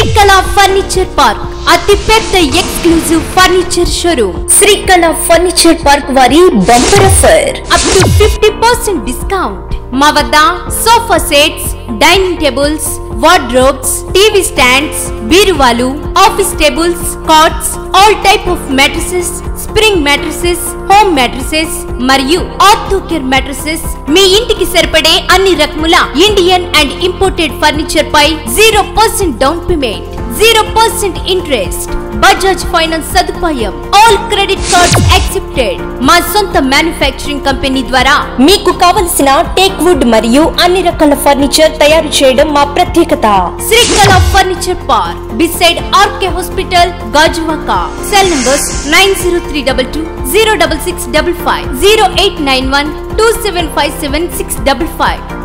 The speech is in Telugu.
శ్రీకళ ఫర్నిచర్ పార్క్ అతి పెద్ద exclusive furniture showroom Srikala furniture park వారి bumper offer up to fifty percent discount మా వద్ద sofa sets dining tables wardrobes TV stands బీరువాలు office tables cots all type of mattresses spring mattresses home mattresses మరియు ఆర్థో కేర్ మెట్రసెస్ మీ ఇంటికి సరిపడే అన్ని రకముల ఇండియన్ అండ్ ఇంపోర్టెడ్ ఫర్నిచర్ పై zero percent down payment zero percent interest Bajaj finance సదుపాయం ఆల్ క్రెడిట్ కార్డ్స్ యాక్సెప్టెడ్ మా సొంత మ్యానుఫ్యాక్చరింగ్ కంపెనీ ద్వారా మీకు కావలసిన టేక్ వుడ్ మరియు అన్ని రకాల ఫర్నిచర్ తయారు చేయడం మా ప్రత్యేకత Srikala furniture park beside RK hospital Gajuwaka cell numbers nine zero three double two zero double six double five zero eight nine one two seven five seven six double five